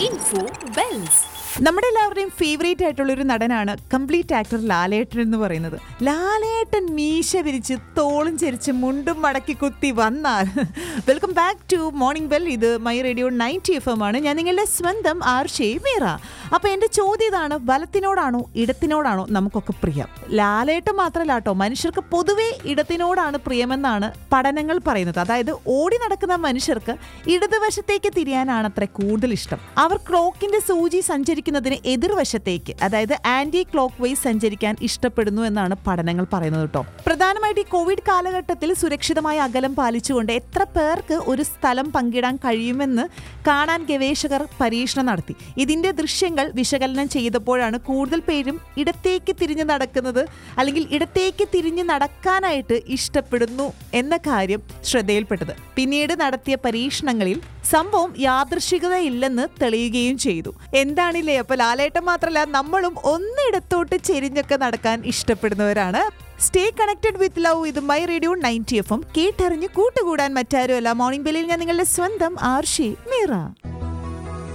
info bells. നമ്മുടെ എല്ലാവരുടെയും favourite ആയിട്ടുള്ള ഒരു നടനാണ് കംപ്ലീറ്റ് ആക്ടർ ലാലേട്ടൻ എന്ന് പറയുന്നത് ലാലേട്ടൻ മീശ വിരിച്ച് തോളും ചെരിച്ച് മുണ്ടും മടക്കി കുത്തി വന്നാൽ welcome back to morning bell ഇത് my radio ninety F M ആണ് ഞാൻ നിങ്ങളുടെ സ്വന്തം ആർഷേ മീറ അപ്പൊ എന്റെ ചോദ്യം ഇതാണ് വലത്തിനോടാണോ ഇടത്തിനോടാണോ നമുക്കൊക്കെ പ്രിയം ലാലേട്ടൻ മാത്രമല്ല കേട്ടോ മനുഷ്യർക്ക് പൊതുവേ ഇടത്തിനോടാണ് പ്രിയമെന്നാണ് പഠനങ്ങൾ പറയുന്നത് അതായത് ഓടി നടക്കുന്ന മനുഷ്യർക്ക് ഇടതുവശത്തേക്ക് തിരിയാനാണ് അത്ര കൂടുതൽ ഇഷ്ടം അവർ ക്ലോക്കിന്റെ സൂചി സഞ്ചരിക്കുന്നതിന് എതിർവശത്തേക്ക് അതായത് ആന്റി ക്ലോക്ക് വൈസ് സഞ്ചരിക്കാൻ ഇഷ്ടപ്പെടുന്നു എന്നാണ് പഠനങ്ങൾ പറയുന്നത് കേട്ടോ പ്രധാനമായിട്ട് ഈ കോവിഡ് കാലഘട്ടത്തിൽ സുരക്ഷിതമായ അകലം പാലിച്ചുകൊണ്ട് എത്ര പേർക്ക് ഒരു സ്ഥലം പങ്കിടാൻ കഴിയുമെന്ന് കാണാൻ ഗവേഷകർ പരീക്ഷണം നടത്തി ഇതിന്റെ ദൃശ്യങ്ങൾ വിശകലനം ചെയ്തപ്പോഴാണ് കൂടുതൽ പേരും ഇടത്തേക്ക് തിരിഞ്ഞു നടക്കുന്നത് അല്ലെങ്കിൽ ഇടത്തേക്ക് തിരിഞ്ഞു നടക്കാനായിട്ട് ഇഷ്ടപ്പെടുന്നു എന്ന കാര്യം ശ്രദ്ധയിൽപ്പെട്ടത് പിന്നീട് നടത്തിയ പരീക്ഷണങ്ങളിൽ സംഭവം യാദൃശികതയില്ലെന്ന് തെളിയുകയും ചെയ്തു എന്താണില്ലേ അപ്പൊ ലാലേട്ടൻ മാത്രമല്ല നമ്മളും ഒന്നിടത്തോട്ട് ചെരിഞ്ഞൊക്കെ നടക്കാൻ ഇഷ്ടപ്പെടുന്നവരാണ് സ്റ്റേ കണക്റ്റഡ് വിത്ത് ലവ് ഇത് my radio ninety F M കേട്ടറിഞ്ഞ് കൂട്ടുകൂടാൻ മറ്റാരുമല്ല മോർണിംഗ് ബെല്ലിൽ ഞാൻ നിങ്ങളുടെ സ്വന്തം ആർഷി മീറ